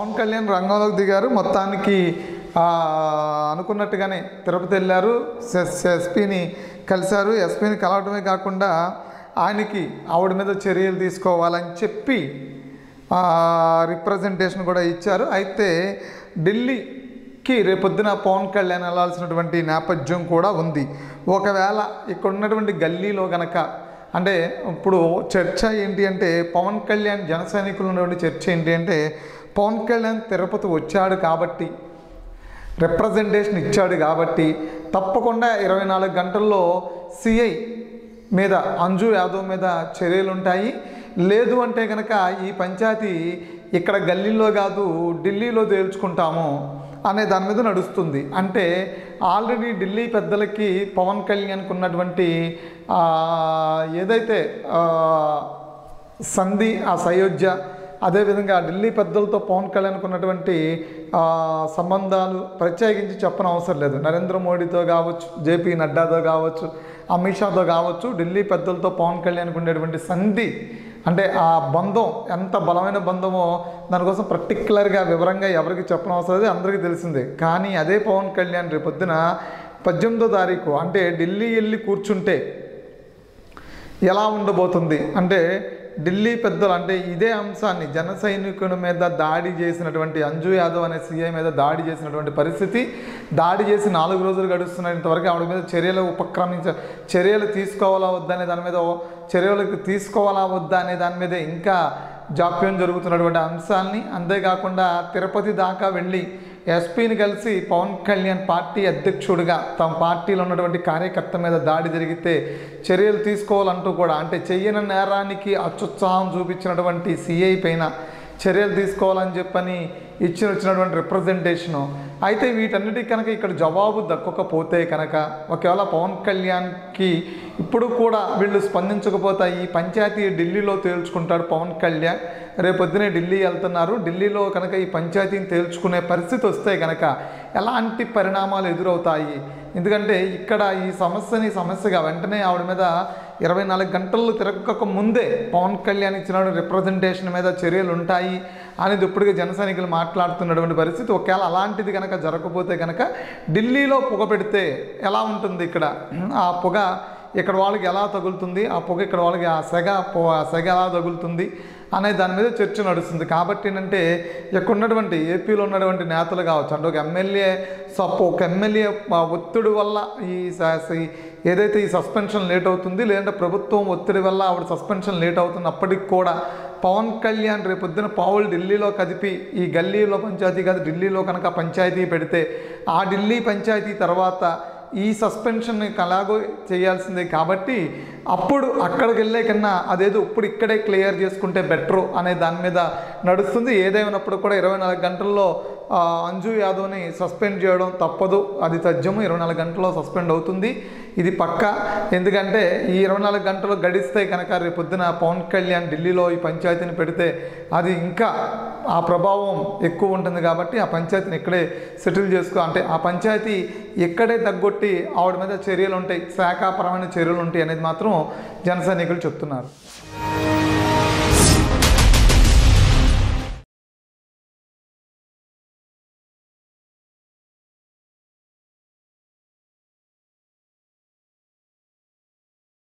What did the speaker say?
పవన్ కళ్యాణ్ రంగంలోకి దిగారు మొత్తానికి ఆ, అనుకున్నట్టుగానే తిరుపతి వెళ్ళారు ఎస్పీని కలిశారు ఎస్పీని కలవడమే కాకుండా ఆయనకి ఆవిడ మీద చర్యలు తీసుకోవాలని చెప్పి రిప్రజెంటేషన్ కూడా ఇచ్చారు అయితే ఢిల్లీకి రేపొద్దున పవన్ కళ్యాణ్ వెళ్ళాల్సినటువంటి నేపథ్యం కూడా ఉంది ఒకవేళ ఇక్కడ ఉన్నటువంటి గల్లీలో గనక అంటే ఇప్పుడు చర్చ ఏంటి అంటే పవన్ కళ్యాణ్ జన సైనికులు ఉన్నటువంటి చర్చ ఏంటి అంటే పవన్ కళ్యాణ్ తిరుపతి వచ్చాడు కాబట్టి రిప్రజెంటేషన్ ఇచ్చాడు కాబట్టి తప్పకుండా ఇరవై నాలుగు గంటల్లో సిఐ మీద అంజు యాదవ్ మీద చర్యలు ఉంటాయి లేదు అంటే కనుక ఈ పంచాయతీ ఇక్కడ గల్లీలో కాదు ఢిల్లీలో తేల్చుకుంటాము అనే దాని మీద నడుస్తుంది అంటే ఆల్రెడీ ఢిల్లీ పెద్దలకి పవన్ కళ్యాణ్కి ఉన్నటువంటి ఆ, ఏదైతే ఆ, సంధి ఆ సయోధ్య అదేవిధంగా ఢిల్లీ పెద్దలతో పవన్ కళ్యాణ్కి ఉన్నటువంటి ఆ, సంబంధాలు ప్రత్యేకించి చెప్పని అవసరం లేదు నరేంద్ర మోడీతో కావచ్చు జేపీ నడ్డాతో కావచ్చు అమిత్ షాతో కావచ్చు ఢిల్లీ పెద్దలతో పవన్ కళ్యాణ్కి ఉండేటువంటి సంధి అంటే ఆ బంధం ఎంత బలమైన బంధమో దానికోసం పర్టికులర్గా వివరంగా ఎవరికి చెప్పనవసరం అవసరం లేదు అందరికీ తెలిసిందే కానీ అదే పవన్ కళ్యాణ్ రేపొద్దున పద్దెనిమిదో తారీఖు అంటే ఢిల్లీ వెళ్ళి కూర్చుంటే ఎలా ఉండబోతుంది అంటే ఢిల్లీ పెద్దలు అంటే ఇదే అంశాన్ని జన సైనికుల మీద దాడి చేసినటువంటి అంజు యాదవ్ అనే సీఐ మీద దాడి చేసినటువంటి పరిస్థితి దాడి చేసి నాలుగు రోజులు గడుస్తున్న ఇంతవరకు ఆవిడ మీద చర్యలు ఉపక్రమించ చర్యలు తీసుకోవాలా వద్దా అనే దాని మీద చర్యలకు తీసుకోవాలా వద్దా అనే దాని మీద ఇంకా జాప్యం జరుగుతున్నటువంటి అంశాన్ని అంతేకాకుండా తిరుపతి దాకా వెళ్ళి ఎస్పీని కలిసి పవన్ కళ్యాణ్ పార్టీ అధ్యక్షుడిగా తమ పార్టీలో ఉన్నటువంటి కార్యకర్త మీద దాడి జరిగితే చర్యలు తీసుకోవాలంటూ కూడా అంటే చెయ్యని నేరానికి అత్యుత్సాహం చూపించినటువంటి సిఐ పైన చర్యలు తీసుకోవాలని చెప్పని ఇచ్చిన వచ్చినటువంటి రిప్రజెంటేషను అయితే వీటన్నిటికీ కనుక ఇక్కడ జవాబు దక్కకపోతే కనుక ఒకవేళ పవన్ కళ్యాణ్కి ఇప్పుడు కూడా వీళ్ళు స్పందించకపోతే ఈ పంచాయతీ ఢిల్లీలో తేల్చుకుంటాడు పవన్ కళ్యాణ్ రేపొద్దునే ఢిల్లీ వెళ్తున్నారు ఢిల్లీలో కనుక ఈ పంచాయతీని తేల్చుకునే పరిస్థితి వస్తే కనుక ఎలాంటి పరిణామాలు ఎదురవుతాయి ఎందుకంటే ఇక్కడ ఈ సమస్యని సమస్యగా వెంటనే ఆవిడ మీద ఇరవై నాలుగు గంటల్లో తిరగక ముందే పవన్ కళ్యాణ్ ఇచ్చిన రిప్రజెంటేషన్ మీద చర్యలు ఉంటాయి అనేది ఇప్పటికే జన సైనికులు మాట్లాడుతున్నటువంటి పరిస్థితి ఒకవేళ అలాంటిది కనుక జరగకపోతే కనుక ఢిల్లీలో పొగ పెడితే ఎలా ఉంటుంది ఇక్కడ ఆ పొగ ఇక్కడ వాళ్ళకి ఎలా తగులుతుంది ఆ పొగ ఇక్కడ వాళ్ళకి ఆ సెగ పొ ఆ సెగ ఎలా తగులుతుంది అనే దాని మీద చర్చ నడుస్తుంది కాబట్టి ఏంటంటే ఇక్కడ ఉన్నటువంటి ఏపీలో ఉన్నటువంటి నేతలు కావచ్చు అంటే ఒక ఎమ్మెల్యే సప్ ఒక ఎమ్మెల్యే ఒత్తిడి వల్ల ఈ స- ఈ ఏదైతే ఈ సస్పెన్షన్ లేట్ అవుతుంది లేదంటే ప్రభుత్వం ఒత్తిడి వల్ల ఆవిడ సస్పెన్షన్ లేట్ అవుతున్నప్పటికి కూడా పవన్ కళ్యాణ్ రేపొద్దున పావులు ఢిల్లీలో కదిపి ఈ గల్లీలో పంచాయతీ కాదు ఢిల్లీలో కనుక పంచాయతీ పెడితే ఆ ఢిల్లీ పంచాయతీ తర్వాత ఈ సస్పెన్షన్ అలాగో చేయాల్సిందే కాబట్టి అప్పుడు అక్కడికి వెళ్ళే కన్నా అదేదో ఇప్పుడు ఇక్కడే క్లియర్ చేసుకుంటే బెటరు అనే దాని మీద నడుస్తుంది ఏదేమైనప్పుడు కూడా ఇరవై నాలుగు గంటల్లో ఆ, అంజు యాదవ్ని సస్పెండ్ చేయడం తప్పదు అది తథ్యము ఇరవై నాలుగు గంటల్లో సస్పెండ్ అవుతుంది ఇది పక్క ఎందుకంటే ఈ ఇరవై నాలుగు గంటలు గడిస్తే కనుక రేపొద్దున పవన్ కళ్యాణ్ ఢిల్లీలో ఈ పంచాయతీని పెడితే అది ఇంకా ఆ ప్రభావం ఎక్కువ ఉంటుంది కాబట్టి ఆ పంచాయతీని ఇక్కడే సెటిల్ చేసుకో అంటే ఆ పంచాయతీ ఇక్కడే తగ్గొట్టి ఆవిడ మీద చర్యలు ఉంటాయి శాఖాపరమైన చర్యలు ఉంటాయి అనేది మాత్రం జన సైనికులు చెప్తున్నారు